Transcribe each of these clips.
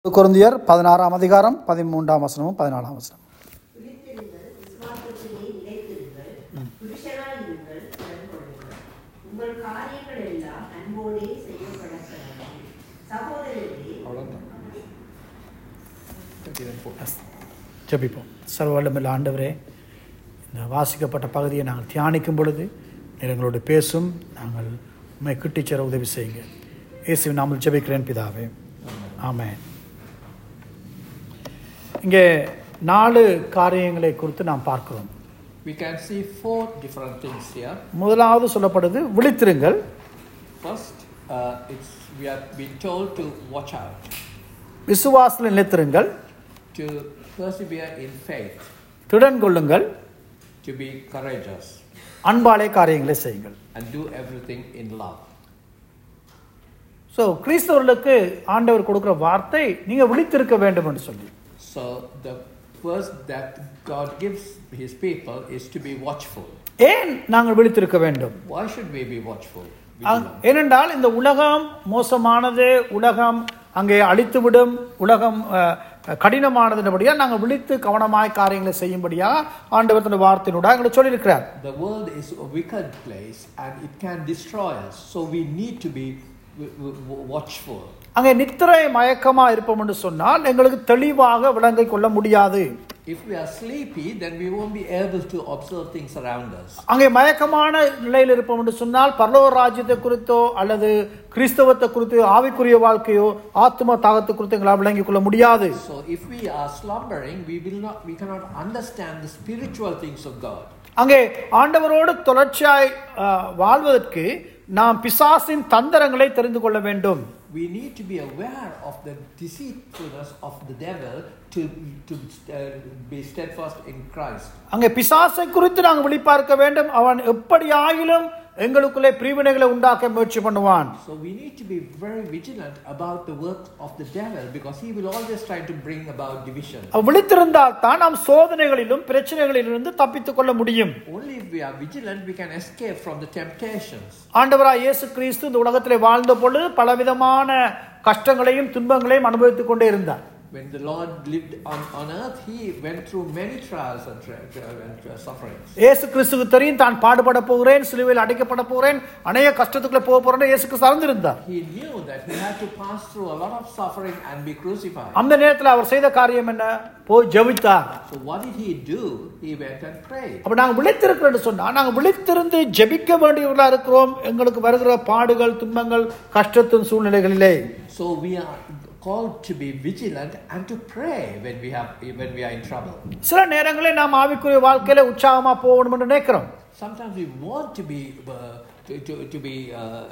கொருந்தியர் பதினாறாம் அதிகாரம் பதிமூன்றாம் வசனமும் பதினாலாம் வசனம் விழித்திருங்கள் விசுவாசத்திலே நிலைத்திருங்கள் புருஷராயிருங்கள் கடன் கொள்ளுங்கள் உங்கள் காரியங்கள் எல்லாம் அன்போடே செய்யப்பட கடவுள் சகோதரரே ஜெபிப்போம் சர்வல்லமில்ல ஆண்டவரே இந்த வாசிக்கப்பட்ட பகுதியை நாங்கள் தியானிக்கும் பொழுது நீர் எங்களோடு பேசும் நாங்கள் உண்மை கிட்டிச் சேர உதவி செய்யுங்க இயேசுவின் நாமல் ஜெபிக்கிறேன் பிதாவே ஆமென் இங்கே நாலு காரியங்களை குறித்து நாம் பார்க்கிறோம் We can see four different things here. முதலாவது சொல்லப்படுது விழித்திருங்கள் First, uh, it's we are being told to watch out, விசுவாசத்தில் நிலைத்திருங்கள் to persevere in faith, திடன் கொள்ளுங்கள் to be courageous, அன்பாலே காரியங்களை செய்யுங்கள் and do everything in love. So கிறிஸ்தவர்களுக்கு ஆண்டவர் கொடுக்குற வார்த்தை நீங்கள் விழித்திருக்க வேண்டும் என்று சொல்லி So the first that God gives His people is to be watchful. ஏன் நாங்கள் விழித்திருக்க வேண்டும் Why should we be watchful? A- Vigilant? ஏனென்றால் இந்த உலகம் மோசமானது உலகம் அங்கே அழித்துவிடும் உலகம் அஹ், கடினமானதுபடியா நாங்கள் விழித்து கவனமாய் காரியங்களை செய்யும்படியா ஆண்டவர் தன் வார்த்தையினூட எங்களை சொல்லியிருக்கிறார் The world is a wicked place and it can destroy us. So we need to be w- w- watchful. அங்கே நித்திரை மயக்கமா இருப்போம் என்று சொன்னால் எங்களுக்கு தெளிவாக விளங்கிக் கொள்ள முடியாது If we are sleepy, then we won't be able to observe things around us. அங்கே மயக்கமான நிலையில் இருப்போம் என்று சொன்னால் பரலோக ராஜ்யத்தை குறித்தோ அல்லது கிறிஸ்தவத்தை குறித்து ஆவிக்குரிய வாழ்க்கையோ ஆத்ம தாகத்தை குறித்து எங்களால் விளங்கிக் கொள்ள முடியாது So if we are slumbering, we will not we cannot understand the spiritual things of God. அங்கே ஆண்டவரோடு தொடர்ச்சியாய் அஹ், வாழ்வதற்கு நாம் பிசாசின் தந்திரங்களை தெரிந்து கொள்ள வேண்டும் We need to be aware of the deceitfulness of the devil to, to uh, be steadfast in Christ. அங்கே பிசாசை குறித்து நாங்கள் விழிப்பார்க்க வேண்டும் அவன் எப்படி ஆகிலும் எங்களுக்குள்ளே பிரிவினைகளை உண்டாக்க முயற்சி பண்ணுவான் So we need to be very vigilant about the work of the devil because he will always try to bring about division. அவன் விழித்திருந்தால் தான் நாம் சோதனைகளிலும் பிரச்சனைகளிலிருந்து தப்பித்துக் கொள்ள முடியும் Only if we are vigilant, we can escape from the temptations. ஆண்டவராய் இயேசு கிறிஸ்து இந்த உலகத்திலே வாழ்ந்த பொழுது பலவிதமான கஷ்டங்களையும் துன்பங்களையும் அனுபவித்துக் கொண்டே இருந்தார் When the Lord lived on, on earth, he went through many trials and, tri- tri- and uh, sufferings. இயேசு கிறிஸ்துக்கு தெரியும் தான் பாடுபட போகிறேன் சிலுவையில் அடைக்கப்பட போகிறேன் அநேக கஷ்டத்துக்குள்ள போக போறேன் இயேசு கிறிஸ்து அறிந்திருந்தார் He knew that he had to pass through a lot of suffering and be crucified. அந்த நேரத்தில் அவர் செய்த காரியம் என்ன போய் ஜெபித்தார் So what did he do? He went and prayed. அப்ப நாங்கள் விழித்திருக்கிறோம் சொன்னா நாங்கள் விழித்திருந்து ஜெபிக்க வேண்டியவர்களா இருக்கிறோம் எங்களுக்கு வருகிற பாடுகள் துன்பங்கள் கஷ்டத்தின் சூழ்நிலைகளிலே So we are called to be vigilant and to pray when we have when we are in trouble. சில நேரங்களில் நாம் ஆவிக்குரிய வாழ்க்கையில உற்சாகமா போகணும் என்று நினைக்கிறோம் Sometimes we want to be uh, to, to, to be uh,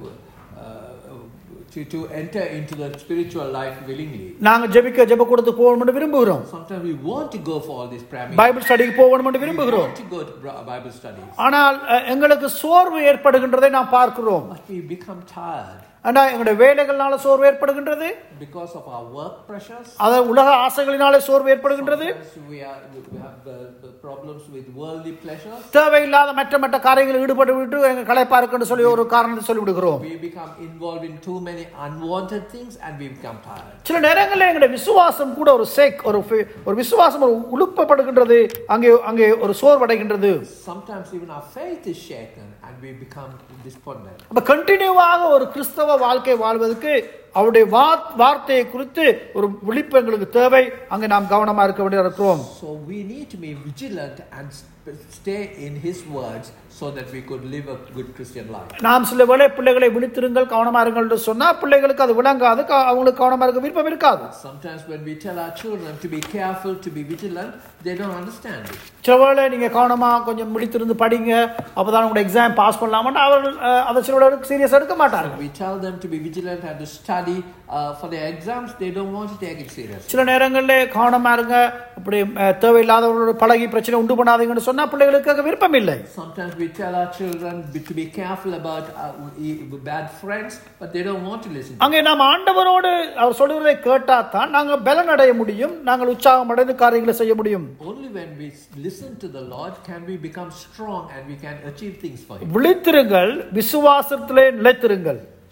uh, to, to enter into the spiritual life willingly. நாங்கள் ஜெபிக்க ஜெப கொடுத்து போகணும் என்று விரும்புகிறோம் Sometimes we want to go for all these prayer meetings. Bible ஸ்டடிக்கு போகணும் என்று We விரும்புகிறோம் want to go to Bra- Bible studies, ஆனால் அஹ், எங்களுக்கு சோர்வு ஏற்படுகின்றதை நாம் பார்க்கிறோம் but we become tired ஆனா எங்களுடைய வேலைகள்னால சோர்வு ஏற்படுகின்றது because of our work pressures. அது உலக ஆசைகளினாலே சோர்வு ஏற்படுகின்றது Sometimes we are we have the, the problems with worldly pleasures. தேவையில்லாத மற்ற மற்ற காரியங்களில் ஈடுபட்டு விட்டு எங்க களைப்பா இருக்குன்னு சொல்லி ஒரு காரணத்தை சொல்லி விடுகிறோம் We become involved in too many unwanted things and we become tired. சில நேரங்களில் எங்களுடைய விசுவாசம் கூட ஒரு சேக் ஒரு ஃபி- ஒரு விசுவாசம் ஒரு உழுப்பப்படுகின்றது அங்கே அங்கே ஒரு சோர்வடைகின்றது Sometimes even our faith is shaken and we become despondent. அப்ப கண்டினியூவாக ஒரு கிறிஸ்தவ வாழ்க்கை வாழ்வதற்கு அவருடைய வா- வார்த்தையை குறித்து ஒரு விழிப்பு எங்களுக்கு தேவை அங்கே நாம் கவனமா இருக்க வேண்டிய இருக்கிறோம் So we need to be vigilant and sp- stay in His words so that we could live a good Christian life. நாம் சில வேளை பிள்ளைகளை விழித்திருங்கள் கவனமா இருங்கள் என்று சொன்னா பிள்ளைகளுக்கு அது விளங்காது க- அவங்களுக்கு கவனமா இருக்க விருப்பம் இருக்காது Sometimes when we tell our children to be careful, to be vigilant, they don't understand it. சில வேளை நீங்க கவனமா கொஞ்சம் விழித்திருந்து படிங்க அப்பதான் உங்களோட எக்ஸாம் பாஸ் பண்ணலாமான்னு அவர்கள் அஹ், அதை சில வேளை சீரியஸ் எடுக்க மாட்டார்கள் We tell them to be vigilant and to study uh, for their exams, they don't want to take it seriously. சில நேரங்களில் கவனமா இருங்க இப்படி அஹ், தேவையில்லாதவர்களோட பழகி பிரச்சனை உண்டு பண்ணாதீங்கன்னு சொன்னா பிள்ளைகளுக்கு அது விருப்பம் இல்லை Sometimes we tell our children be- to be careful about uh, e- bad friends, but they don't want to listen. அங்கே நாம் ஆண்டவரோடு அவர் சொல்லுவதை கேட்டா தான் நாங்கள் பலன் அடைய முடியும் நாங்கள் உற்சாகம் அடைந்து காரியங்களை செய்ய முடியும் Only when we s- listen to the Lord can we become strong and we can achieve things for Him. விழித்திருங்கள் விசுவாசத்திலே நிலைத்திருங்கள்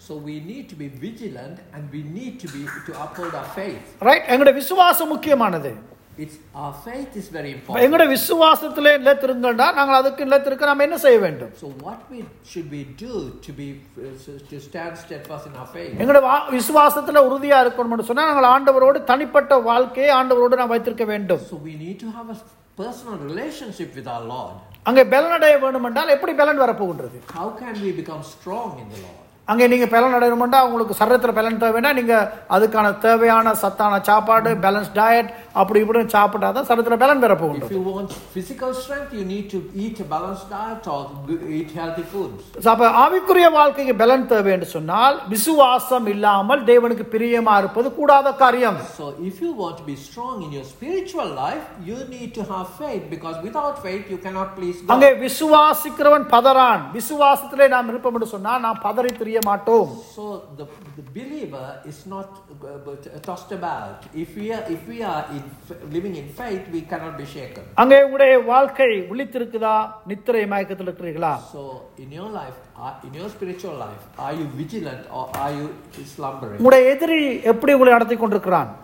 So we need to be vigilant and we need to be to uphold our faith. Right எங்களுடைய விசுவாசம் முக்கியமானது It's our faith is very இப்ப important. எங்களுடைய விசுவாசத்திலே நிலைத்திருங்கள்னா நாங்கள் அதுக்கு நிலைத்திருக்க நாம் என்ன செய்ய வேண்டும் So what we should we do to be to stand steadfast in our faith? எங்களுடைய வா- விசுவாசத்துல உறுதியா இருக்கணும்னு சொன்னா நாங்கள் ஆண்டவரோடு தனிப்பட்ட வாழ்க்கையை ஆண்டவரோடு நாம் வைத்திருக்க வேண்டும் So we need to have a personal relationship with our Lord. அங்கே பலன் அடைய வேண்டும் என்றால் எப்படி பலன் வரப்போகின்றது How can we become strong in the Lord? அங்கே நீங்க பலன் அடையணும்னா உங்களுக்கு சரீரத்தில் பலன் தேவைன்னா நீங்க அதுக்கான தேவையான சத்தான சாப்பாடு பேலன்ஸ் டயட் அப்படி இப்படி சாப்பிட்டா தான் சரீரத்தில் பலன் If பெறப்போகின்றது you want physical strength, you need to eat a balanced diet or g- eat healthy foods. So, அப்ப ஆவிக்குரிய வாழ்க்கைக்கு பலன் தேவை என்று சொன்னால் விசுவாசம் இல்லாமல் தேவனுக்கு பிரியமா இருப்பது கூடாத காரியம் So if you want to be strong in your spiritual life, you need to have faith because without faith you cannot please அங்கே God. விசுவாசிக்கிறவன் பதறான் விசுவாசத்திலே நாம் இருப்போம் என்று சொன்னால் நாம் பதறி தெரிய மாட்டோம் So the, the believer is not uh, but tossed about. If we are if we are in f- living in faith, we cannot be shaken. அங்கே உங்களுடைய வாழ்க்கை விழித்திருக்குதா நித்திரை மயக்கத்தில் இருக்கிறீர்களா So in your life, are- in your spiritual life, are you vigilant or are you slumbering? உங்களுடைய எதிரி எப்படி உங்களை நடத்தி கொண்டிருக்கிறான்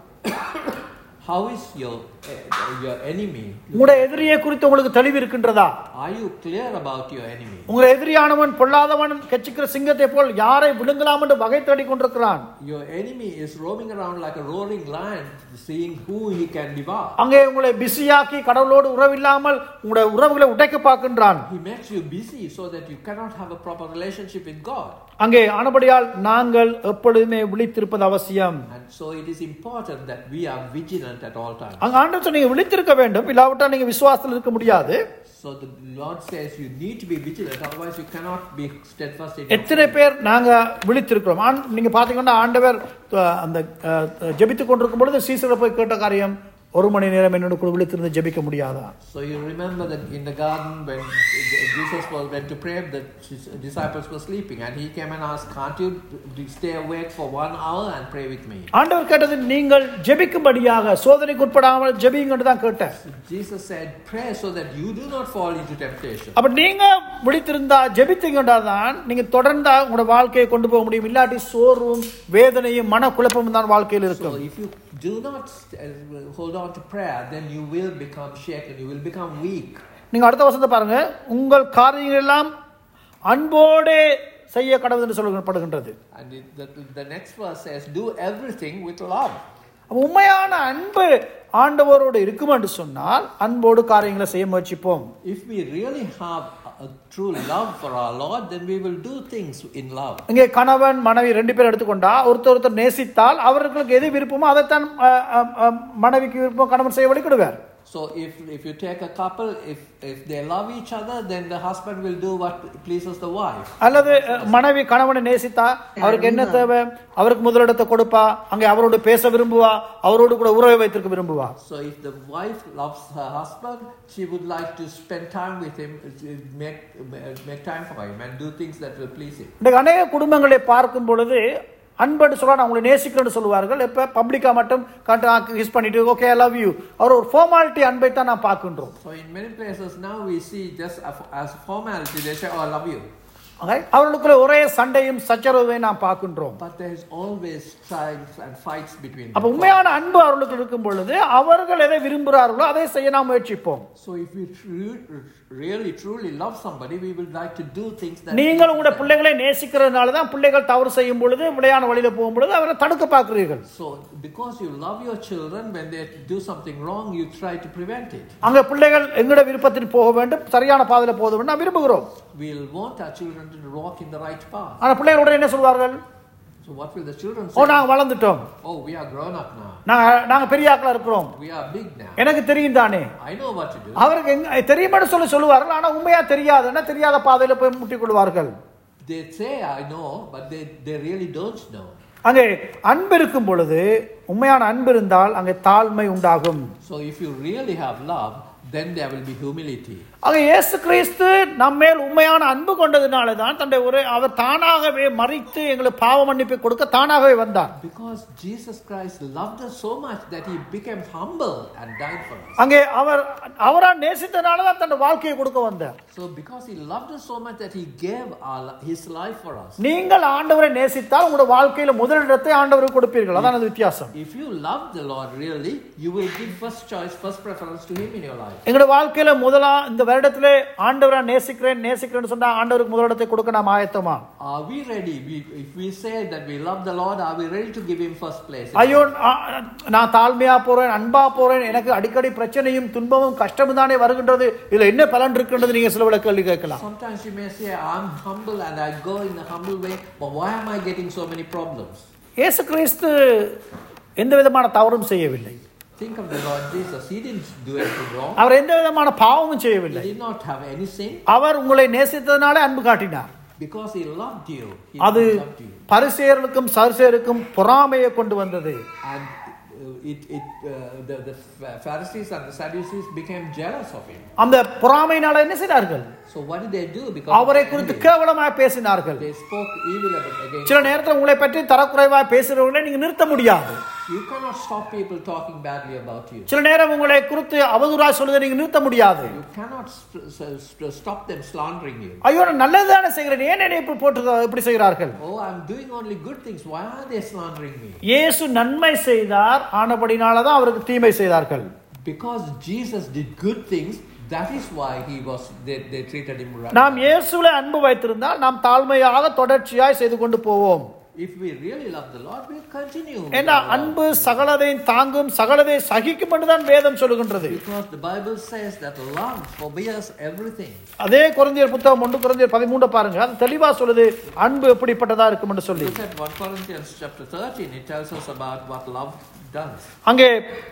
How is your uh, your enemy? உங்களுடைய எதிரியை குறித்து உங்களுக்கு தெளிவு இருக்கின்றதா Are you clear about your enemy? உங்கள் எதிரியானவன் பொல்லாதவன் கட்சிக்கிற சிங்கத்தை போல் யாரை விழுங்கலாம் என்று வகை தேடிக் கொண்டிருக்கிறான் Your enemy is roaming around like a roaring lion, seeing who he can devour. அங்கே உங்களை பிஸியாக்கி கடவுளோடு உறவில்லாமல் உங்களுடைய உறவுகளை உடைக்க பார்க்கின்றான் He makes you busy so that you cannot have a proper relationship with God. அங்கே ஆனபடியால் நாங்கள் எப்பொழுதுமே விழித்திருப்பது அவசியம் And so it is important that we are vigilant at all times. அங்க ஆண்டவர் சொன்ன, நீங்க விழித்திருக்க வேண்டும் இல்லாவிட்டால் நீங்க விசுவாசத்தில் இருக்க முடியாது So the Lord says you need to be vigilant, otherwise you cannot be steadfast in your எத்தனை பேர் நாங்க விழித்திருக்கிறோம் ஆண்- நீங்க பாத்தீங்கன்னா ஆண்டவர் அஹ், அந்த ஜெபித்து கொண்டிருக்கும் பொழுது சீசரை போய் கேட்ட காரியம் ஒரு மணி நேரம் என்னோட கூட விழித்திருந்து ஜெபிக்க முடியாதா So you remember that in the garden when Jesus was went to pray, the disciples were sleeping, and he came and asked, "Can't you stay awake for one hour and pray with me?" ஆண்டவர் கேட்டது நீங்கள் ஜெபிக்கும்படியாக சோதனைக்கு உட்படாமல் ஜெபிங்கன்னு தான் கேட்டேன் Jesus said, "Pray so that you do not fall into temptation." அப்ப நீங்க விழித்திருந்தா ஜெபித்தீங்கன்னா தான் நீங்க தொடர்ந்தா உங்களோட வாழ்க்கையை கொண்டு போக முடியும் இல்லாட்டி சோர்வும் வேதனையும் மன குழப்பமும் தான் வாழ்க்கையில் So இருக்கும் if you do not st- uh, hold on to prayer, then you will become shaken. You will become weak. நீங்க அடுத்த வசனத்தை பாருங்க உங்கள் காரியங்கள் எல்லாம் அன்போடே செய்ய கடவுள் என்று சொல்லப்படுகின்றது And it, the, the next verse says, "Do everything with love." அப்ப உண்மையான அன்பு ஆண்டவரோடு இருக்கும் என்று சொன்னால் அன்போடு காரியங்களை செய்ய முயற்சிப்போம் If we really have a, a true love for our Lord, then we will do things in love. இங்கே கணவன் மனைவி ரெண்டு பேர் எடுத்துக்கொண்டா ஒருத்தர் ஒருத்தர் நேசித்தால் அவர்களுக்கு எது விருப்பமோ அதைத்தான் அஹ், அஹ், அஹ், மனைவிக்கு விருப்பம் கணவன் செய்ய வழிகிடுவார் So if if you take a couple, if if they love each other, then the husband will do what pleases the wife. அல்லது அஹ், மனைவி கணவனை நேசித்தா அவருக்கு என்ன தேவை அவருக்கு முதலிடத்தை கொடுப்பா அங்கே அவரோடு பேச விரும்புவா அவரோடு கூட உறவை வைத்திருக்க விரும்புவா So if the wife loves her husband, she would like to spend time with him, uh, make make time for him, and do things that will please him. இன்றைக்கு அநேக குடும்பங்களை பார்க்கும் பொழுது அன்புன்னு சொல்ல நான் உங்களை நேசிக்கிறேன்னு சொல்லுவார்கள் இப்போ பப்ளிக்காக மட்டும் காட்டு கிஸ் பண்ணிட்டு ஓகே ஐ லவ் யூ அவர் ஒரு ஃபார்மாலிட்டி அன்பை தான் நான் பார்க்கின்றோம் So in many places now we see just a- as a formality, they say, "Oh, I love you," Okay? அவர்களுக்குள்ள ஒரே சண்டையும் சச்சரவையும் நாம் பார்க்கின்றோம் but there is always strife and fights between அப்ப them. உண்மையான அன்பு அவர்களுக்கு இருக்கும் பொழுது அவர்கள் எதை விரும்புகிறார்களோ அதை செய்ய நாம் முயற்சிப்போம் So if we tru- really truly love somebody, we would like to do things that. நீங்கள் உங்களுடைய பிள்ளைகளை நேசிக்கிறதுனால தான் பிள்ளைகள் தவறு செய்யும் பொழுது விளையான வழியில போகும் பொழுது அவரை தடுக்க பார்க்கிறீர்கள் So because you love your children, when they do something wrong, you try to prevent it. அங்க பிள்ளைகள் எங்கட விருப்பத்தில் போக வேண்டும் சரியான பாதையில போக வேண்டும் நான் விரும்புகிறோம் We'll want our children to walk in the right path. ஆனா பிள்ளைகள் உடனே என்ன சொல்வார்கள் So what will the children O say? நாங்க வளர்ந்துட்டோம் Oh, we are grown up now. நாங்க நாங்க பெரிய ஆட்களா இருக்கிறோம் We are big now. எனக்கு தெரியும் தானே I know what to do. அவருக்கு எங்க தெரியுமென்னு சொல்லி சொல்லுவார்கள் ஆனா உண்மையா தெரியாதுன்னா தெரியாத பாதையில போய் முட்டிக் கொள்வார்கள் They say I know, but they, they really don't know. அங்கே அன்பு இருக்கும் பொழுது உண்மையான அன்பு இருந்தால் அங்கே தாழ்மை உண்டாகும் So if you really have love, then there will be humility. ஆக இயேசு கிறிஸ்து நம்மேல் உண்மையான அன்பு கொண்டதுனால தான் தன்னுடைய ஒரே அவர் தானாகவே மறித்து எங்களுக்கு பாவ மன்னிப்பை கொடுக்க தானாகவே வந்தார் Because Jesus Christ loved us so much that he became humble and died for us. அங்கே அவர் அவரா நேசித்தனால தான் தன்னுடைய வாழ்க்கையை கொடுக்க வந்தார் So because he loved us so much that he gave our, li- his life for us. நீங்கள் ஆண்டவரை நேசித்தால் உங்களுடைய வாழ்க்கையில முதலிடத்தை ஆண்டவருக்கு கொடுப்பீர்கள் அதான் அது வித்தியாசம் If you love the Lord really, you will give first choice, first preference to him in your life. எங்களுடைய வாழ்க்கையில முதலா இந்த வருடத்திலே ஆண்டவரை நேசிக்கிறேன் நேசிக்கிறேன்னு சொன்னா ஆண்டவருக்கு முதலிடத்தை கொடுக்க நாம் ஆயத்தமா Are we ready? We, if we say that we love the Lord, are we ready to give him first place? ஐயோ ஆ- நான் தாழ்மையா போறேன் அன்பா போறேன் எனக்கு அடிக்கடி பிரச்சனையும் துன்பமும் கஷ்டமும் தானே வருகின்றது இதுல என்ன பலன் இருக்கின்றது நீங்க சில விட கேள்வி கேட்கலாம் Sometimes you may say, I'm humble and I go in a humble way, but why am I getting so many problems? இயேசு கிறிஸ்து எந்த விதமான தவறும் செய்யவில்லை Think of the Lord Jesus. He didn't do anything wrong. அவர் எந்த விதமான பாவமும் He செய்யவில்லை did not have any sin அவர் உங்களை நேசித்ததுனாலே அன்பு காட்டினார் because he loved you. He அது loved you. பரிசேயர்களுக்கும் சரிசேயருக்கும் பொறாமையை கொண்டு வந்தது And uh, it, it, uh, the, the Pharisees and the Sadducees became jealous of him. அந்த பொறாமையினால என்ன செய்தார்கள் So what did they do? Because of அவரை the குறித்து envy? கேவலமாய் பேசினார்கள் they spoke evil about- against சில நேரத்தில் உங்களை பற்றி தரக்குறைவாய் பேசுறவர்களை நீங்க நிறுத்த முடியாது You cannot stop people talking badly about you. சில நேரம் உங்களை குறித்து அவதூறாய் சொல்வதை நீங்க நிறுத்த முடியாது You cannot st- st- st- stop them slandering you. ஐயோ நான் நல்லதுதானே செய்கிறேன் ஏன் என்னை இப்படி போட்டு இப்படி செய்கிறார்கள் Oh, I'm doing only good things. Why are they slandering me? இயேசு நன்மை செய்தார் ஆனபடினால தான் அவருக்கு தீமை செய்தார்கள் Because Jesus did good things, that is why he was they, they treated him right. நாம் இயேசுல அன்பு வைத்திருந்தால் நாம் தாழ்மையாக தொடர்ச்சியாய் செய்து கொண்டு போவோம் If we really love the Lord, we'll continue. with ஏன்னா our love. அன்பு சகலதையும் தாங்கும் சகலதை சகிக்கும் என்றுதான் வேதம் சொல்லுகின்றது Because the Bible says that love forbears everything. அதே குழந்தையர் புத்தகம் ஒன்று குழந்தையர் பதிமூன்று பாருங்க அது தெளிவா சொல்லுது அன்பு எப்படிப்பட்டதா இருக்கும் என்று சொல்லி Look at 1 Corinthians chapter 13. It tells us about what love does. அங்கே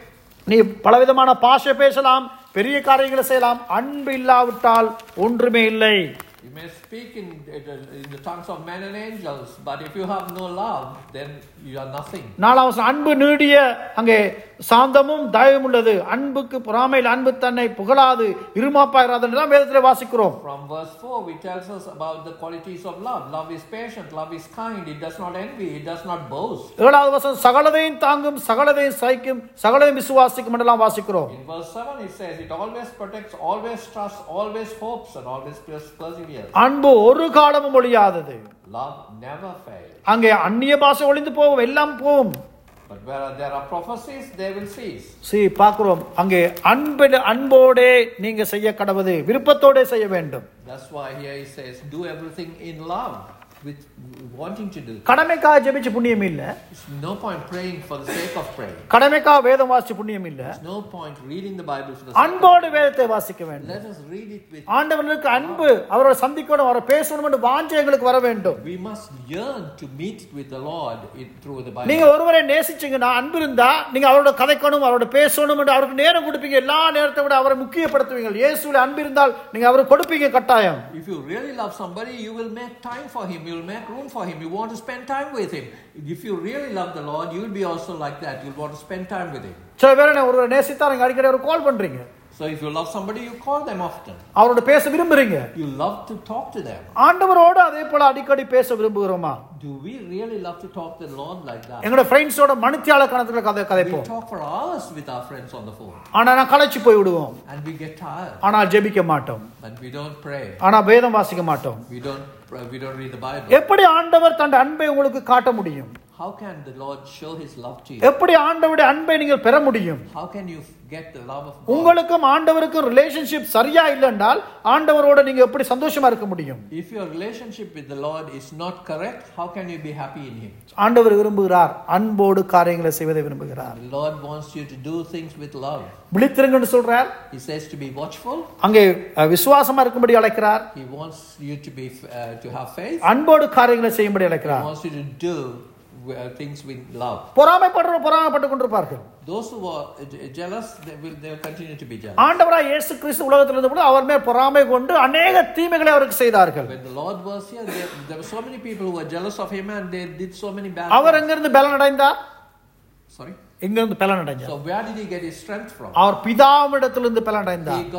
நீ பலவிதமான பாஷை பேசலாம் பெரிய காரியங்களை செய்யலாம் அன்பு இல்லாவிட்டால் ஒன்றுமே இல்லை You may speak in, in the tongues of men and angels, but if you have no love, then you are nothing. நாலாம் வசனம், அன்பு நீடிய அங்கே சாந்தமும் தயவும் உள்ளது அன்புக்கு பொறாமையில் அன்பு தன்னை புகழாது இருமாப்பாயிராது தான் வேதத்திலே வாசிக்கிறோம் From verse 4, it tells us about the qualities of love. Love is patient, love is kind, it does not envy, it does not boast. ஏழாவது வசனம் சகலதையும் தாங்கும் சகலதையும் சகிக்கும் சகலதையும் விசுவாசிக்கும் என்றெல்லாம் வாசிக்கிறோம் In verse 7, it says, It always protects, always trusts, always hopes, and always pers- perseveres. அன்பு ஒரு காலமும் ஒழியாதது Love never fails. அங்கே அந்நிய பாஷை ஒளிந்து போகும் எல்லாம் போகும் But where there are prophecies, they will cease. See பார்க்கிறோம் அங்கே அன்பு அன்போடே நீங்க செய்ய கடவுது விருப்பத்தோடே செய்ய வேண்டும் That's why here he says, Do everything in love, with wanting to do. கடமைக்காக ஜெபிச்சு புண்ணியம் இல்ல There's no point praying for the sake of praying. கடமைக்காக வேதம் வாசிச்சு புண்ணியம் இல்ல There's no point reading the Bible for the sake of அன்போடு வேதத்தை வாசிக்க வேண்டும் Let us read it with. ஆண்டவர்களுக்கு அன்பு அவரோட சந்திக்கணும் அவரை பேசணும் என்று வாஞ்சை எங்களுக்கு வர வேண்டும் We must yearn to meet with the Lord in, through the Bible. நீங்க ஒருவரை நேசிச்சீங்கன்னா அன்பு இருந்தா நீங்க அவரோட கதைக்கணும் அவரோட பேசணும் என்று அவருக்கு நேரம் கொடுப்பீங்க எல்லா நேரத்தை விட அவரை முக்கியப்படுத்துவீங்க இயேசுல அன்பு இருந்தால் நீங்க அவருக்கு கொடுப்பீங்க கட்டாயம் If you really love somebody, you will make time for him. You will make room for him. You want to spend time with him. If you really love the Lord, you will be also like that. You'll want to spend time with him. சில பேர் என்ன ஒருவரை நேசித்தா நீங்க அடிக்கடி அவர் கால் பண்றீங்க So if you love somebody, you call them often. அவரோட பேச விரும்புறீங்க You love to talk to them. ஆண்டவரோடு அதே போல அடிக்கடி பேச விரும்புகிறோமா Do we really love to talk to the Lord like that? எங்களோட ஃப்ரெண்ட்ஸோட மனுத்தியால கணத்துல கதை We கதைப்போம் talk for hours with our friends on the phone ஆனா நான் களைச்சு போய் விடுவோம் and we get tired ஆனால் ஜெபிக்க மாட்டோம் and we don't pray. ஆனா வேதம் வாசிக்க மாட்டோம் We don't pray, we don't read the Bible. எப்படி ஆண்டவர் தன் அன்பை உங்களுக்கு காட்ட முடியும் How can the Lord show his love to you? எப்படி ஆண்டவருடைய அன்பை நீங்கள் பெற முடியும் How can you get the love of God? உங்களுக்கும் ஆண்டவருக்கும் ரிலேஷன்ஷிப் சரியா இல்லைன்றால் ஆண்டவரோட நீங்க எப்படி சந்தோஷமா இருக்க முடியும் If your relationship with the Lord is not correct, how can you be happy in him? ஆண்டவர் விரும்புகிறார் அன்போடு காரியங்களை செய்வதை விரும்புகிறார் The Lord wants you to do things with love. விழித்திருங்கன்னு சொல்றார் He says to be watchful. அங்கே அஹ், விசுவாசமா இருக்கும்படி அழைக்கிறார் He wants you to be uh, to have faith. அன்போடு காரியங்களை செய்யும்படி He அழைக்கிறார் wants you to do uh, things with love. பொறாமைப்படுற பொறாமைப்பட்டு கொண்டிருப்பார்கள் Those who are je- jealous, they will they will continue to be jealous. ஆண்டவராய் இயேசு கிறிஸ்து உலகத்தில் இருந்தபோது அவர் மேல் பொறாமை கொண்டு அநேக தீமைகளை அவருக்கு செய்தார்கள் When the Lord was here, there, there were so many people who were jealous of him and they did so many bad our things. எங்கிருந்து பலன் அடைந்தார் Sorry. எங்கிருந்து பலன் அடைந்தார் So where did he get his strength from? அவர் பிதாவிடத்திலிருந்து பலன் அடைந்தார் He got his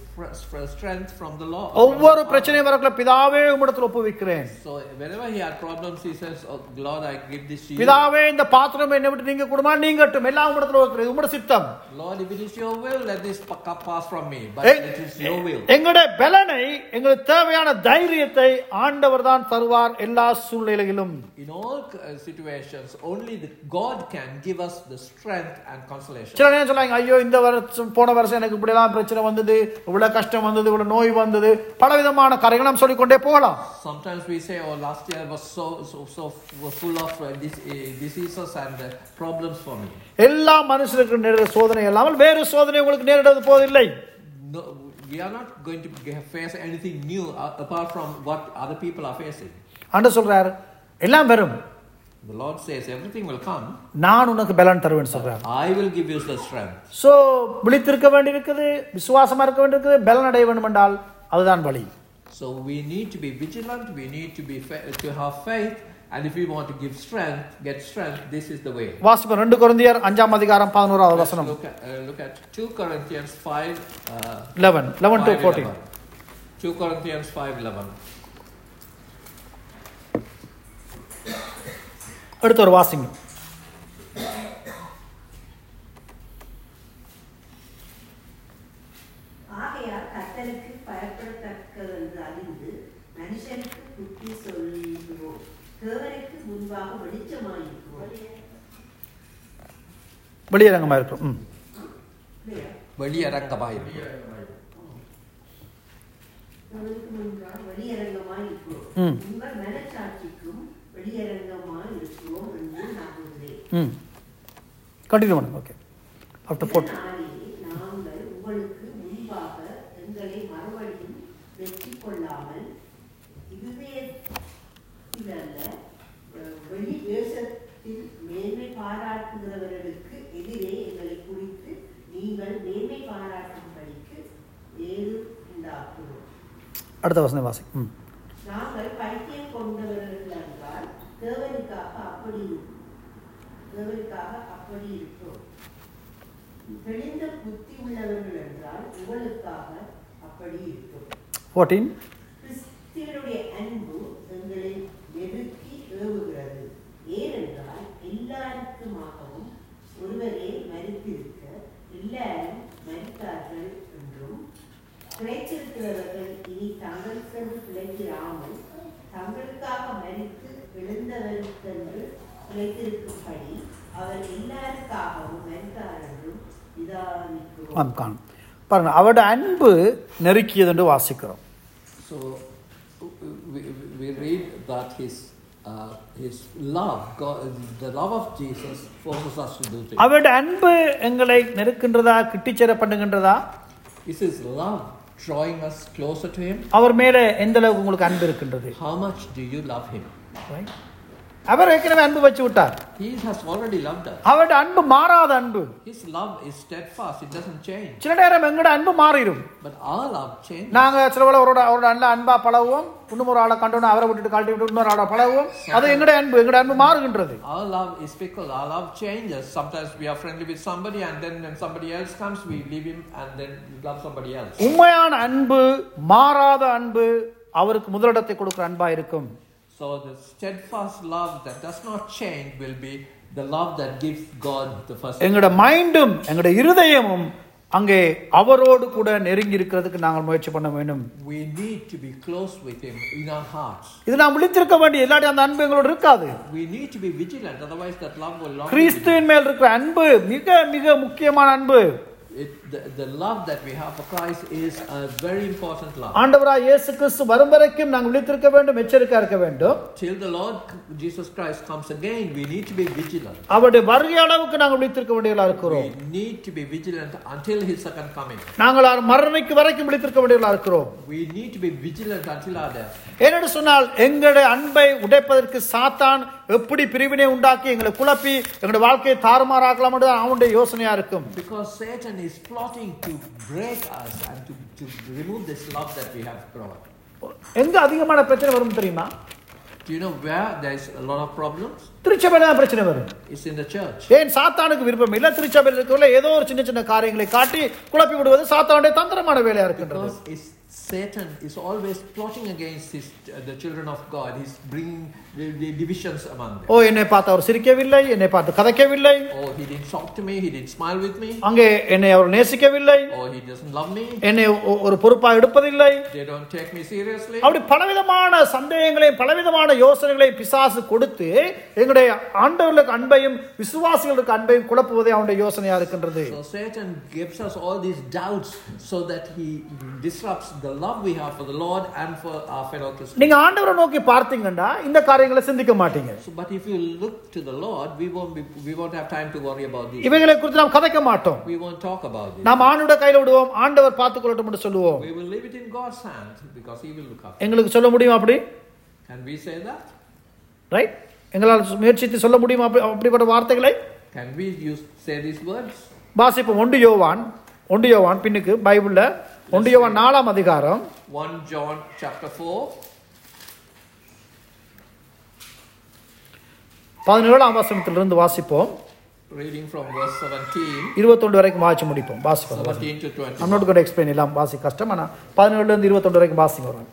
fr- fr- strength from the Lord. ஒவ்வொரு பிரச்சனையும் வரக்குள்ள பிதாவே உம்மிடத்தில் ஒப்புவிக்கிறேன் So whenever he had problems, he says, "Oh Lord, I give this to you." பிதாவே இந்த பாத்திரம் என்னை விட்டு நீங்க கொடுமா நீங்கட்டும் எல்லாம் உம்மிடத்தில் வைக்கிறேன் உம்முடைய சித்தம் Lord, if it is your will, let this pa- cup pass from me. But a- it is your will. எங்களுடைய பலனை எங்களுக்கு தேவையான தைரியத்தை ஆண்டவர் தான் தருவார் எல்லா சூழ்நிலையிலும் In all uh, situations, only the God can give us the strength and consolation. சில நேரம் சொல்லுவாங்க ஐயோ இந்த வருஷம் போன வருஷம் எனக்கு இப்படிலாம் பிரச்சனை வந்தது இவ்வளவு கஷ்டம் வந்தது இவ்வளவு நோய் வந்தது பலவிதமான கரைகள் நாம் சொல்லிக்கொண்டே போகலாம் Sometimes we say, "Oh, last year was so so so f- full of uh, dis- uh, diseases and uh, problems for me." எல்லா மனுஷருக்கு நேரிட சோதனை இல்லாமல் வேறு சோதனை உங்களுக்கு நேரிடுவது போதில்லை No, we are not going to ge- face anything new uh, apart from what other people are facing. ஆண்டு சொல்றார் எல்லாம் வரும் The Lord says, "Everything will come. நான் உனக்கு பலன் தருவேன் சொல்றார் I will give you the strength." So விழித்திருக்க வேண்டியிருக்குது விசுவாசமா இருக்க வேண்டியிருக்குது பலன் அடைய வேண்டும் என்றால் அதுதான் வழி So we need to be vigilant. We need to be fa- to have faith, and if we want to give strength, get strength, this is the way. வாசிப்போம் ரெண்டு குழந்தையர் அஞ்சாம் அதிகாரம் பதினோராவது Let's வசனம் look at, uh, look at 2 Corinthians 5. Uh, eleven eleven to 5, fourteen 11. 2 Corinthians 5:11. எடுத்து ஒரு வாசிங்க ஆகையால் கர்த்தருக்கு பயப்படத்தக்கதென்று அறிந்து மனுஷனுக்கு புத்தி சொல்லுவோம் தேவனுக்கு முன்பாக வெளிச்சமாயிருக்கிறோம் வெளியரங்கமா இருக்கும் ம். இல்லையா? வெளியரங்கமாய் தேவனுக்கு முன்பாக வெளியரங்கமாயிருக்கிறோம் ம். உங்கள் மனச்சாட்சிக்கும் வெளியரங்கமாயிருக்கிறோம் என்று நம்புகிறேன் ம் கண்டினியூ பண்ணுங்க ஓகே ஆஃப்டர் ஃபோர்ட் இதனாலே நாங்கள் உங்களுக்கு முன்பாக எங்களை மறுபடியும் வெற்றி கொள்ளாமல் இருதயத்திலல்ல அஹ், வெளி தேசத்தில் மேன்மை பாராட்டுகிறவர்களுக்கு எதிரே எங்களை குறித்து நீங்கள் மேன்மை பாராட்டும்படிக்கு ஏது உண்டாக்குகிறோம் அடுத்த வசனம் வாசி ம் நாங்கள் பைத்தியம் கொண்டவர்கள் என்றால் தேவனுக்காக அப்படி தேவனுக்காக அப்படி இருக்கிறோம் தெளிந்த புத்தி உள்ளவர்கள் என்றால் உங்களுக்காக அப்படி இருக்கும் ஃபோர்டீன் கிறிஸ்தியனுடைய அன்பு எங்களை நெருக்கி ஏவுகிறது ஏனென்றால் எல்லாருக்குமாகவும் ஒருவரே மறித்திருக்க எல்லாரும் மறித்தார்கள் என்றும் பிழைத்திருக்கிறவர்கள் இனி தங்களுக்கென்று பிழைத்திராமல் தங்களுக்காக மறித்து எழுந்தவருக்கென்று பிழைத்திருக்கும்படி அவர் எல்லாருக்காகவும் மறித்தார் என்றும் இதானிக்கிறோம் ஆம் காணும் பாருங்க அவருடைய அன்பு நெருக்கியது என்று வாசிக்கிறோம் So we, we read that his uh, his love, God, the love of Jesus, forces us to do things. அவருடைய அன்பு எங்களை நெருக்கின்றதா கிட்டிச்சேர பண்ணுகின்றதா Is his love drawing us closer to him? அவர் மேலே எந்த அளவுக்கு உங்களுக்கு அன்பு இருக்கின்றது How much do you love him? Right? அவர் ஏற்கனவே அன்பு வச்சு விட்டார் He has already loved us. அவருடைய அன்பு மாறாத அன்பு His love is steadfast; it doesn't change. சில நேரம் எங்களோட அன்பு மாறிடும் But our love changes. நாங்க சில வேளை அவரோட அவரோட நல்ல அன்பா பழகுவோம் இன்னும் ஒரு ஆளை கண்டோன்னு அவரை விட்டுட்டு கழட்டி விட்டு இன்னொரு ஆளை பழகுவோம் அது எங்களுடைய அன்பு எங்களுடைய அன்பு மாறுகின்றது Our love is fickle. Our love changes. Sometimes we are friendly with somebody, and then when somebody else comes, we leave him and then love somebody else. உண்மையான அன்பு மாறாத அன்பு அவருக்கு முதலிடத்தை கொடுக்கிற அன்பா இருக்கும் So the steadfast love that does not change will be the love that gives God the first. எங்களோட மைண்டும் எங்களுடைய இருதயமும் அங்கே அவரோடு கூட நெருங்கி இருக்கிறதுக்கு நாங்கள் முயற்சி பண்ண வேண்டும் We need to be close with Him in our hearts. இது நாம் விழித்திருக்க வேண்டிய இல்லாட்டி அந்த அன்பு எங்களோட இருக்காது We need to be vigilant, otherwise that love will not. be கிறிஸ்துவின் மேல் இருக்கிற அன்பு மிக மிக முக்கியமான அன்பு It, the, the love that we have for Christ is a very important love. ஆண்டவராய் இயேசு கிறிஸ்து வரும் வரைக்கும் நாங்கள் விழித்திருக்க வேண்டும் எச்சரிக்கையா இருக்க வேண்டும் Till the Lord Jesus Christ comes again, we need to be vigilant. அவருடைய வருகை அளவுக்கு நாங்கள் விழித்திருக்க வேண்டியவர்களா இருக்கிறோம் We need to be vigilant until His second coming. நாங்கள் அவர் மரணிக்கு வரைக்கும் விழித்திருக்க வேண்டியவர்களா இருக்கிறோம் We need to be vigilant until our death. ஏனென்று சொன்னால் எங்களுடைய அன்பை உடைப்பதற்கு சாத்தான் எப்படி பிரிவினை உண்டாக்கி எங்களை குழப்பி எங்களுடைய வாழ்க்கையை தாறுமாறாக்கலாம் என்று அவனுடைய யோசனையா இருக்கும் Because Satan is plotting to break us and to, to remove this love that we have brought. எங்க அதிகமான பிரச்சனை வரும் தெரியுமா Do you know where there is a lot of problems? திருச்சபையில தான் பிரச்சனை வரும் It's in the church. ஏன் சாத்தானுக்கு விருப்பம் இல்லை திருச்சபையில் இருக்கிற ஏதோ ஒரு சின்ன சின்ன காரியங்களை காட்டி குழப்பி விடுவது சாத்தானுடைய தந்திரமான வேலையா இருக்கின்றது Because it's Satan is always plotting against his, uh, the children of God. He's bringing the, the divisions among them. ஓ என்னை பார்த்து அவர் சிரிக்கவில்லை என்னை பார்த்து கதைக்கவில்லை Oh, he didn't talk to me. He didn't smile with me. அங்கே என்னை அவர் நேசிக்கவில்லை Oh, he doesn't love me. என்னை ஒ- ஒரு பொறுப்பா எடுப்பதில்லை They don't take me seriously. அப்படி பலவிதமான சந்தேகங்களையும் பலவிதமான யோசனைகளையும் பிசாசு கொடுத்து எங்களுடைய ஆண்டவர்களுக்கு அன்பையும் விசுவாசிகளுக்கு அன்பையும் குழப்புவதே அவனுடைய யோசனையா இருக்கின்றது So Satan gives us all these doubts so that he disrupts the love we have for the Lord and for our fellow Christians. நீங்க ஆண்டவரை நோக்கி பார்த்தீங்கன்னா இந்த காரியங்களை சிந்திக்க மாட்டீங்க So, but if you look to the Lord, we won't be, we won't have time to worry about these. இவைகளை குறித்து நாம் கதைக்க மாட்டோம் We won't talk about this. நாம் ஆண்டோட கையில விடுவோம் ஆண்டவர் பார்த்துக் கொள்ளட்டும் என்று சொல்லுவோம் We will leave it in God's hand because He will look after. எங்களுக்கு சொல்ல முடியும் அப்படி Can we say that? Right எங்களால் முயற்சித்து சொல்ல முடியும் அப்படி அப்படிப்பட்ட வார்த்தைகளை Can we use say these words? வாசிப்போம் ஒன்று யோவான் ஒன்று யோவான் பின்னுக்கு பைபிள்ல ஒன்று யோவான் நாலாம் அதிகாரம் 1 John chapter 4, பதினேழாம் வசனத்திலிருந்து வாசிப்போம் reading from verse 17, இருபத்தொன்று வரைக்கும் வாசிச்சு முடிப்போம் வாசிப்போம் 17 to 20. I'm not going to explain எல்லாம் வாசி கஷ்டம் ஆனால் பதினேழுல இருந்து இருபத்தொன்று வரைக்கும் வாசிங்க வரும்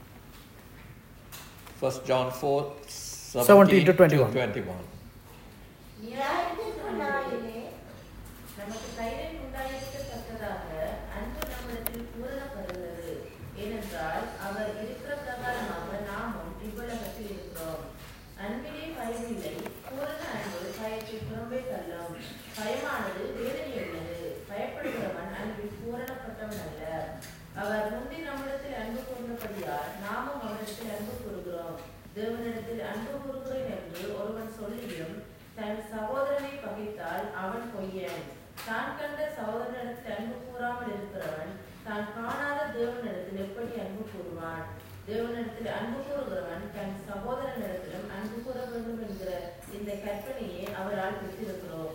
First John 4, 17 17 to to 21. 21. நியாயத்திற்கு நாளிலே நமக்கு தைரியம் உண்டாயிருக்கத்தக்கதாக அன்பு நம்மிடத்தில் பூரணப்படுகிறது ஏனென்றால் அவர் இருக்கிற பிரகாரமாக நாமும் இவ்வுலகத்தில் இருக்கிறோம் அன்பிலே பயமில்லை பூரண அன்பு பயத்தை புறம்பே தள்ளும் பயமானது வேதனையுள்ளது பயப்படுகிறவன் அன்பில் பூரணப்பட்டவன் அல்ல அவர் முந்தி நம்மிடத்தில் அன்பு கூர்ந்தபடியால் நாமும் அவரிடத்தில் அன்பு கூறுகிறோம் தேவனிடத்தில் அன்பு கூறுகிறேன் என்று ஒருவன் சொல்லியும் தன் சகோதரனை பகைத்தால் அவன் பொய்யன் தான் கண்ட சகோதரனிடத்தில் அன்பு கூறாமல் இருக்கிறவன் தான் காணாத தேவனிடத்தில் எப்படி அன்பு கூறுவான் தேவனிடத்தில் அன்பு கூறுகிறவன் தன் சகோதரனிடத்திலும் அன்பு கூற வேண்டும் என்கிற இந்த கற்பனையை அவரால் பெற்றிருக்கிறோம்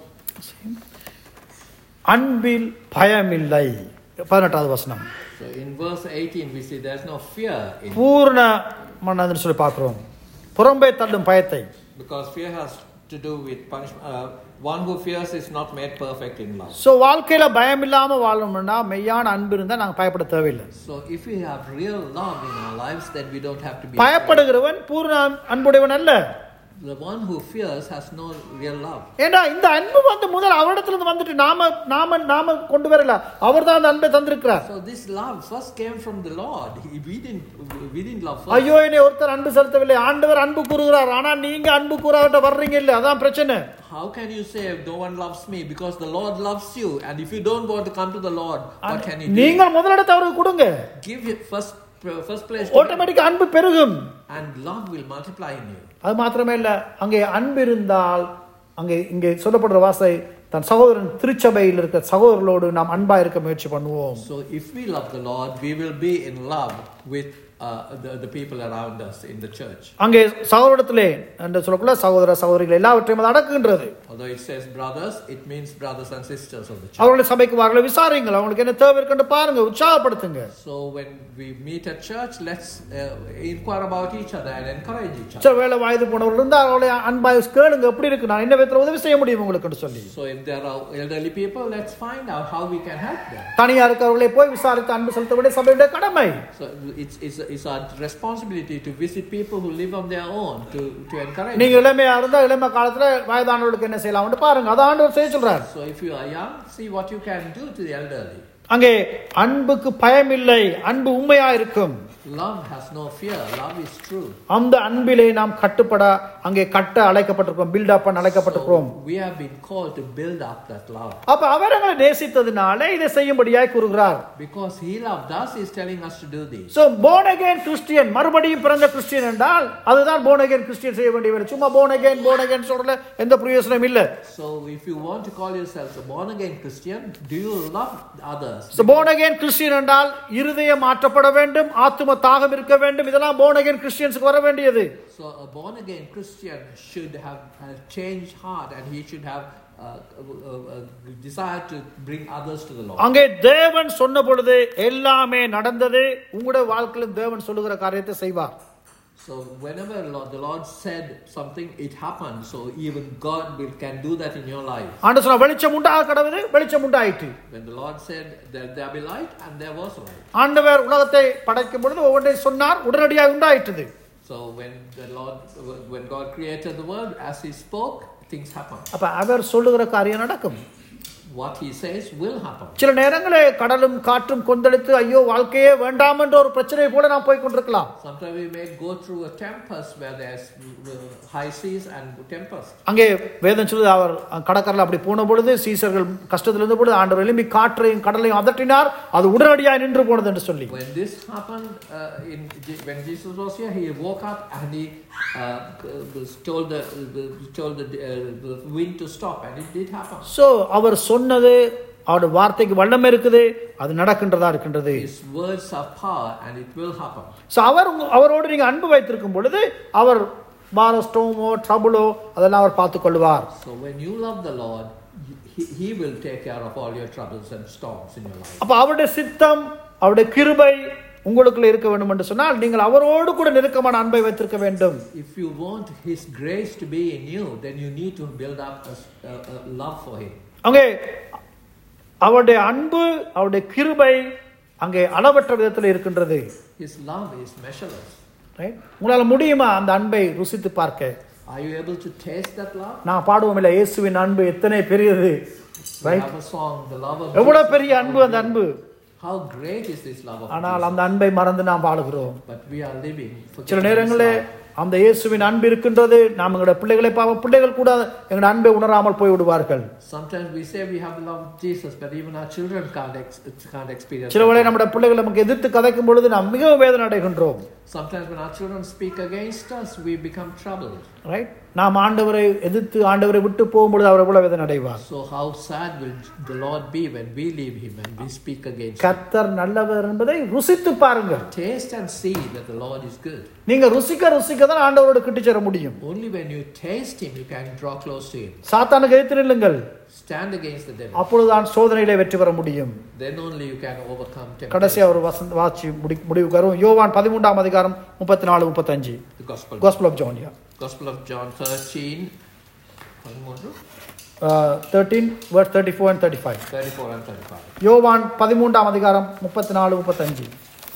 அன்பில் பயமில்லை பதினெட்டாவது வசனம் So in verse 18, we see there's no fear in பூர்ண மன்னதுன்னு சொல்லி பார்க்கிறோம் புறம்பே தள்ளும் பயத்தை because fear has to do with punishment. Uh, one who fears is not made perfect in love. So வாழ்க்கையில பயம் இல்லாம வாழணும்னா மெய்யான அன்பு இருந்தா நாங்க பயப்பட தேவையில்லை So if we have real love in our lives, then we don't have to be. afraid. பயப்படுகிறவன் பூர்ண அன்புடையவன் அல்ல The one who fears has no real love. ஏன்னா இந்த அன்பு வந்து முதல் அவரிடத்துல இருந்து வந்துட்டு நாம நாம நாம கொண்டு வரல அவர் தான் அந்த அன்பை தந்திருக்கிறார் So this love first came from the Lord. He, we didn't we didn't love first. ஐயோ என்னை ஒருத்தர் அன்பு செலுத்தவில்லை ஆண்டவர் அன்பு கூறுகிறார் ஆனா நீங்க அன்பு கூறாவிட்ட வர்றீங்க இல்ல அதான் பிரச்சனை How can you say no one loves me? Because the Lord loves you, and if you don't want to come to the Lord, what can He do? நீங்கள் முதலிடத்தை அவருக்கு கொடுங்க Give it first first place, to him, automatic அன்பு பெருகும் and love will multiply in you. அது மாத்திரமே இல்ல அங்கே அன்பு இருந்தால் அங்கே இங்கே சொல்லப்படுற வாசை தன் சகோதரன் திருச்சபையில் இருக்க சகோதரர்களோடு நாம் அன்பா இருக்க முயற்சி பண்ணுவோம் So if we love the Lord, we will be in love with uh, the, the people around us in the church. அங்கே சகோதரத்திலே என்று சொல்லக்குள்ள சகோதர சகோதரிகள் எல்லாவற்றையும் அது அடக்குகின்றது Although it says brothers, it means brothers and sisters of the church. அவர்களுடைய சபைக்கு வாரங்களை விசாரிங்கள் அவங்களுக்கு என்ன தேவை இருக்குன்னு பாருங்க உற்சாகப்படுத்துங்க So when we meet at church, let's uh, inquire about each other and encourage each other. சில வேலை வயது போனவர்கள் இருந்தால் அவர்களை அன்பாய் கேளுங்க எப்படி இருக்கு நான் என்ன விதத்தில் உதவி செய்ய முடியும் உங்களுக்கு சொல்லி So if there are elderly people, let's find out how we can help them. தனியா இருக்கிறவர்களை போய் விசாரித்து அன்பு செலுத்த வேண்டிய சபையுடைய கடமை So it's, it's, it's our responsibility to visit people who live on their own to, to encourage நீங்க them. இளமையா இருந்தா இளமை காலத்துல வயதானவர்களுக்கு என்ன செய்யலாம்னு பாருங்க அதை ஆண்டவர் செய்ய சொல்றார் So if you are young, see what you can do to the elderly. அங்கே அன்புக்கு பயமில்லை அன்பு உண்மையா இருக்கும் Love has no fear. Love is true. அந்த அன்பிலே நாம் கட்டுப்பட அங்கே கட்ட அழைக்கப்பட்டிருக்கிறோம் பில்டப் பண்ண அழைக்கப்பட்டிருக்கிறோம் So we have been called to build up that love. அப்ப அவர் எங்களை நேசித்ததுனால இதை செய்யும்படியாய் கூறுகிறார் Because He loved us, He's telling us to do this. So born again Christian மறுபடியும் பிறந்த கிறிஸ்டியன் என்றால் அதுதான் born again கிறிஸ்டியன் செய்ய வேண்டிய வேலை சும்மா born again born again சொல்றதுல எந்த பிரயோசனம் இல்ல So if you want to call yourself a born again Christian, do you love others? So born again Christian என்றால் இருதயம் மாற்றப்பட வேண்டும் ஆத்தும தாகம் இருக்க வேண்டும் இதெல்லாம் born again கிறிஸ்டியன்ஸுக்கு வர வேண்டியது So a born again Christian should have a changed heart and he should have uh, a, a, a desire to bring others to the Lord. அங்கே தேவன் சொன்ன பொழுது எல்லாமே நடந்தது உங்களுடைய வாழ்க்கையிலும் தேவன் சொல்லுகிற காரியத்தை செய்வார் So whenever Lord, the Lord said something, it happened. So even God will, can do that in your life. ஆண்டு சொன்ன வெளிச்சம் உண்டாக கடவுது வெளிச்சம் உண்டாயிற்று When the Lord said that there be light, and there was light. ஆண்டவர் உலகத்தை படைக்கும் பொழுது ஒவ்வொன்றை சொன்னார் உடனடியாக உண்டாயிற்றது So when the Lord, when God created the world, as He spoke, things happen. அப்ப அவர் சொல்லுகிற காரியம் நடக்கும் What He says will happen. சில நேரங்களில் கடலும் காற்றும் கொந்தளித்து ஐயோ வாழ்க்கையே வேண்டாம் என்ற ஒரு பிரச்சனை போல நாம் போய் கொண்டிருக்கலாம் Sometimes we may go through a tempest where there's uh, high seas and tempest. அங்கே வேதம் சொல்லுது அவர் கடற்கரையில் அப்படி போன பொழுது சீசர்கள் கஷ்டத்தில் இருந்த பொழுது ஆண்டவர் எழும்பி காற்றையும் கடலையும் அதட்டினார் அது உடனடியாக நின்று போனது என்று சொல்லி When this happened, uh, in Je- when Jesus was here, he woke up and he uh, was told the, the told the, uh, the wind to stop, and it did happen. So அவர் சொன்னது அவருடைய வார்த்தைக்கு வல்லமை இருக்குது அது நடக்கின்றதா இருக்கின்றது His words have power, and it will happen. So அவர் உங்க- அவரோடு நீங்கள் அன்பு வைத்திருக்கும் பொழுது அவர் பாரஸ்டோமோ ட்ரபுளோ அதெல்லாம் அவர் பார்த்து கொள்வார் So when you love the Lord, he, he will take care of all your troubles and storms in your life. அப்போ அவருடைய சித்தம் அவருடைய கிருபை உங்களுக்குள்ள இருக்க வேண்டும் என்று சொன்னால் நீங்கள் அவரோடு கூட நெருக்கமான அன்பை வைத்திருக்க வேண்டும் If you want His grace to be in you, then you need to build up a, s- a- a love for Him. அங்கே அவருடைய அன்பு அவருடைய கிருபை அங்கே அளவற்ற விதத்தில் இருக்கின்றது His love is measureless. Right உங்களால் முடியுமா அந்த அன்பை ருசித்து பார்க்க Are you able to taste that love? நான் பாடுவோம் இல்லை இயேசுவின் அன்பு எத்தனை பெரியது We right have a song, the love of எவ்வளவு Jesus. பெரிய அன்பு அந்த அன்பு How great is this love of ஆனால் Jesus? அந்த அன்பை மறந்து நாம் பாடுகிறோம் But we are living சில forgetting this நேரங்களில் love. அந்த இயேசுவின் அன்பு இருக்கின்றது நாம் எங்களுடைய பிள்ளைகளை பார்ப்போம் பிள்ளைகள் கூட எங்களுடைய அன்பை உணராமல் போய் விடுவார்கள் Sometimes we say we have the love of Jesus, but even our children can't, ex- can't experience சில வேளை that. நம்முடைய பிள்ளைகள் நமக்கு எதிர்த்து கதைக்கும் பொழுது நாம் மிகவும் வேதனை அடைகின்றோம் Sometimes when our children speak against us, we become troubled. Right நாம் ஆண்டவரை எதிர்த்து ஆண்டவரை விட்டு போகும்பொழுது அவர் எவ்வளவு வேதனை அடைவார் So how sad will the Lord be when we leave Him and we speak against Him? கர்த்தர் நல்லவர் என்பதை ருசித்து பாருங்கள் Taste and see that the Lord is good. நீங்க ருசிக்க ருசிக்க தான் ஆண்டவரோடு கிட்டி சேர முடியும் Only when you taste Him, you can draw close to Him. சாத்தானுக்கு எதிர்த்து நில்லுங்கள் Stand against the devil. அப்பொழுதுதான் சோதனையிலே வெற்றி பெற முடியும் Then only you can overcome temptation. கடைசியா ஒரு வசந்த வாட்சி முடி முடிவுக்கு வரும் யோவான் பதிமூன்றாம் அதிகாரம் முப்பத்தி நாலு முப்பத்தஞ்சு The Gospel. காஸ்பிள் ஆஃப் ஜோனியா Gospel of John 13, பதிமூன்று, thirteen word thirty four and thirty five 34 and 35. யோவான் பதிமூன்றாம் அதிகாரம் முப்பத்தி நாலு முப்பத்தஞ்சு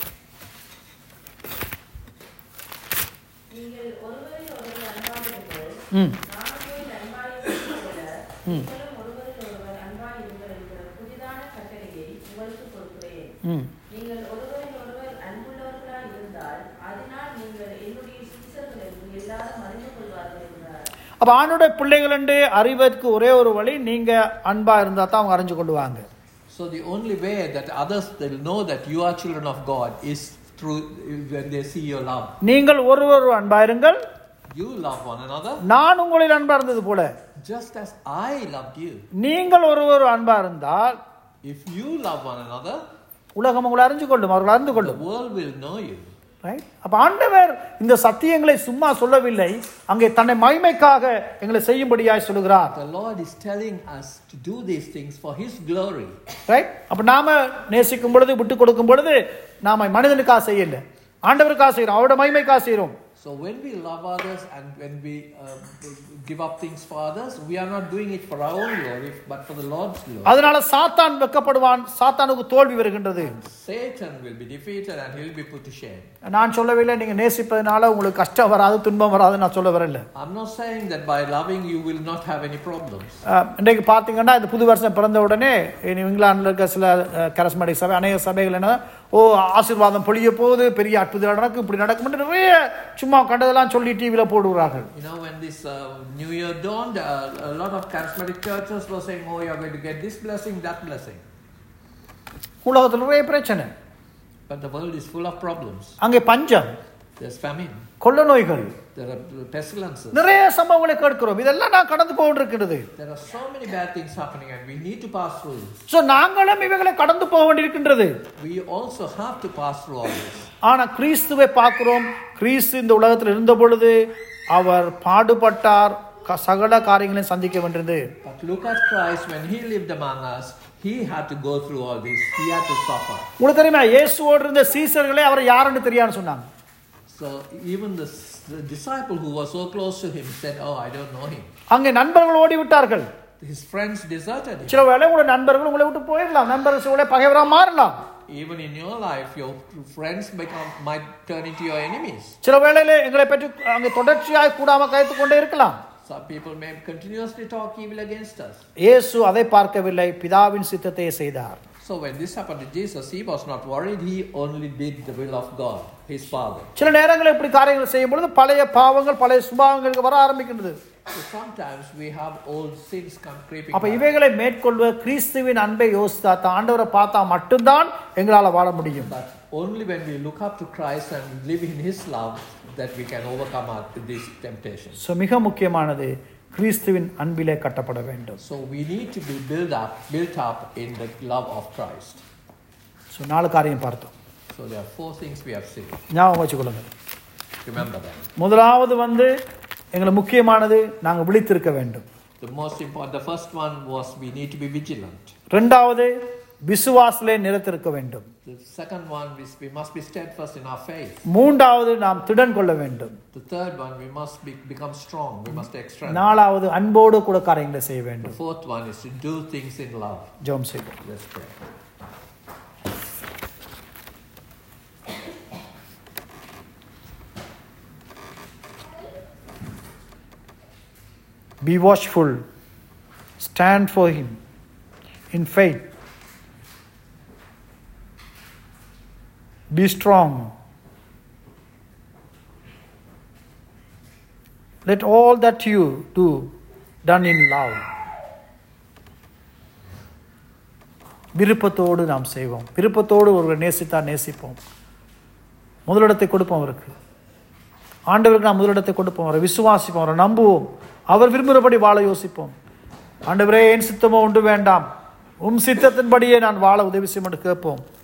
நீங்கள் ஒருவரில் ஒருவர் அன்பாயிருங்கள் ம் நான் உங்களில் அன்பாயிருப்பது போல நீங்களும் ஒருவரில் ஒருவர் அன்பாயிருங்கள் என்கிற புதிதான கட்டளையை உங்களுக்கு கொடுக்கிறேன் ம் நீங்கள் ஒருவரில் ஒருவர் அன்புள்ளவர்களாய் இருந்தால் அதனால் நீங்கள் என்னுடைய சீசர்கள் என்று எல்லாரும் அறிந்து கொள்வார்கள் என்றார் அப்போ ஆண்டோட பிள்ளைகள் என்று அறிவதற்கு ஒரே ஒரு வழி நீங்க அன்பா இருந்தா தான் அவங்க அறிஞ்சு கொள்வாங்க So the only way that others will know that you are children of God is through when they see your love. நீங்கள் ஒருவர் அன்பாயிருங்கள் You love one another நான் உங்களில் அன்பா இருந்தது போல just as I loved you. நீங்கள் ஒருவர் அன்பா இருந்தால் If you love one another, உலகம் உங்களை அறிஞ்சு கொள்ளும் அவர்கள் அறிந்து the கொள்ளும் world will know you. Right அப்ப ஆண்டவர் இந்த சத்தியங்களை சும்மா சொல்லவில்லை அங்கே தன்னை மகிமைக்காக எங்களை செய்யும்படியாய் சொல்லுகிறார் The Lord is telling us to do these things for His glory. Right அப்ப நாம நேசிக்கும் பொழுது விட்டு கொடுக்கும் பொழுது நாம மனிதனுக்காக செய்யல ஆண்டவருக்காக செய்யறோம் அவரோட மகிமைக்காக செய்யறோம் So when we love others and when we uh, give up things for others, we are not doing it for our own glory, but for the Lord's glory. அதனால சாத்தான் வெட்கப்படுவான் சாத்தானுக்கு தோல்வி வருகின்றது Satan will be defeated and he'll be put to shame. நான் சொல்லவில்லை நீங்க நேசிப்பதனால உங்களுக்கு கஷ்டம் வராது துன்பம் வராது நான் சொல்ல வரல I'm not saying that by loving you will not have any problems. அஹ், இன்றைக்கு பார்த்தீங்கன்னா இந்த புது வருஷம் பிறந்த உடனே இனி இங்கிலாந்தில் இருக்க சில கரஸ்மடிக் சபை அநேக சபைகள் என்ன ஓ ஆசீர்வாதம் பொழிய போகுது பெரிய அற்புதம் நடக்கும் இப்படி நடக்கும் நிறைய சும்மா கண்டதெல்லாம் சொல்லி டிவியில் போடுகிறார்கள் You know, when this uh, New Year dawned, uh, a lot of charismatic churches were saying, Oh, you're going to get this blessing, that blessing. உலகத்தில் நிறைய பிரச்சனை But the world is full of problems. அங்கே பஞ்சம் There's famine, கொள்ள நோய்கள் there are pestilences, நிறைய சம்பவங்களை கேட்கிறோம் இதெல்லாம் நான் கடந்து போகின்றிருக்கிறது there are so many bad things happening, and we need to pass through. So நாங்களும் இவைகளை கடந்து போக வேண்டியிருக்கின்றது We also have to pass through all this. ஆனா கிறிஸ்துவை பார்க்கிறோம் கிறிஸ்து இந்த உலகத்தில் இருந்த பொழுது அவர் பாடுபட்டார் க- சகல காரியங்களையும் சந்திக்க வேண்டியது But look at Christ when he lived among us, he had to go through all this, he had to suffer. உங்களுக்கு தெரியுமா இயேசுவோடு இருந்த சீசர்களே அவரை யாருன்னு தெரியான்னு சொன்னாங்க So even the, s- the disciple who was so close to him said, Oh, I don't know him. அங்கே நண்பர்கள் ஓடிவிட்டார்கள் His friends deserted him. சில வேளை உங்களுடைய நண்பர்கள் உங்களை விட்டு போயிடலாம் நண்பர்கள் சில வேளை பகைவராக மாறலாம் Even in your life, your friends become might turn into your enemies. சில வேளையிலே எங்களை பற்றி அங்கே தொடர்ச்சியாக கூடாம கயத்து கொண்டே இருக்கலாம் Some people may continuously talk evil against us. இயேசு அதை பார்க்கவில்லை பிதாவின் சித்தத்தை செய்தார் So when this happened to Jesus, he was not worried. He only did the will of God, his Father. சில நேரங்களில் இப்படி காரியங்கள் செய்யும் பொழுது பழைய பாவங்கள் பழைய சுபாவங்களுக்கு வர ஆரம்பிக்கின்றது So sometimes we have old sins come creeping. அப்ப back. இவைகளை மேற்கொள்வ கிறிஸ்துவின் அன்பை யோசித்தா தான் ஆண்டவரை பார்த்தா மட்டும்தான் எங்களால் வாழ முடியும் But only when we look up to Christ and live in His love that we can overcome our, these temptations. So மிக முக்கியமானது கிறிஸ்துவின் அன்பிலே கட்டப்பட வேண்டும் So we need to be built up, built up in the love of Christ. So நாலு காரியம் பார்த்தோம் So there are four things we have seen. ஞாபகம் வச்சுக்கொள்ளுங்க Remember that. முதலாவது வந்து எங்களை முக்கியமானது நாங்கள் விழித்திருக்க வேண்டும் The most important, the first one was we need to be vigilant. ரெண்டாவது விசுவாசிலே நிலைத்திருக்க வேண்டும் The second one is we must be steadfast in our faith. மூன்றாவது நாம் திடன் கொள்ள வேண்டும் The third one, we must be, become strong. We must take strength. நாலாவது அன்போடு கூட காரியங்களை செய்ய The வேண்டும் fourth one is to do things in love. ஜெபம் செய்வோம் Let's pray. Be watchful. Stand for Him in faith. Be strong. Let all that you do done in love. விருப்பத்தோடு நாம் செய்வோம் விருப்பத்தோடு ஒருவர் நேசித்தா நேசிப்போம் முதலிடத்தை கொடுப்போம் அவருக்கு ஆண்டவருக்கு நாம் முதலிடத்தை கொடுப்போம் அவரை விசுவாசிப்போம் அவரை நம்புவோம் அவர் விரும்புகிறபடி வாழ யோசிப்போம் ஆண்டவரே என் சித்தமோ ஒன்று வேண்டாம் உம் சித்தத்தின்படியே நான் வாழ உதவி செய்யும் என்று கேட்போம்